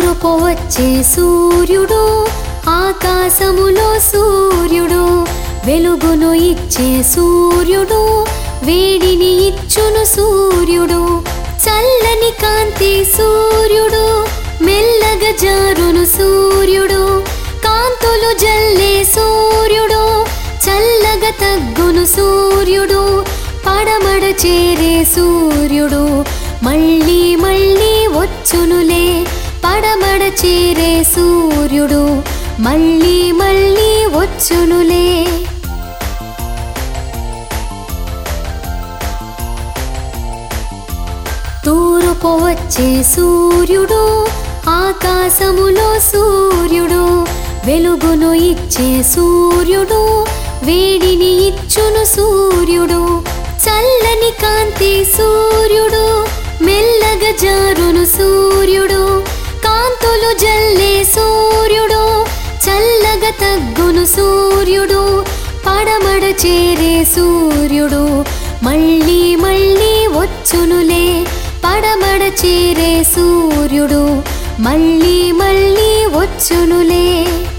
తూర్పు వచ్చే సూర్యుడు ఆకాశములో సూర్యుడు వెలుగును ఇచ్చే సూర్యుడు వేడిని ఇచ్చును సూర్యుడు చల్లని కాంతి సూర్యుడు మెల్లగా జారును సూర్యుడు కాంతులు జల్లే సూర్యుడు చల్లగా తగ్గును సూర్యుడు పడమడ చేరే సూర్యుడు మళ్ళీ మళ్ళీ వచ్చునులే పడమడ చేరే సూర్యుడు మళ్ళీ మళ్ళీ వచ్చునులే తూర్పు వచ్చే సూర్యుడు ఆకాశములో సూర్యుడు వెలుగును ఇచ్చే సూర్యుడు వేడిని ఇచ్చును సూర్యుడు చల్లని కాంతి సూర్యుడు మెల్లగా జారును సూర్యుడు కాంతులు జల్లే సూర్యుడు చల్లగా తగ్గును సూర్యుడు పడమడ చేరే సూర్యుడు మళ్ళీ మళ్ళీ వచ్చునులే పడమడ చేరే సూర్యుడు మళ్ళీ మళ్ళీ వచ్చునులే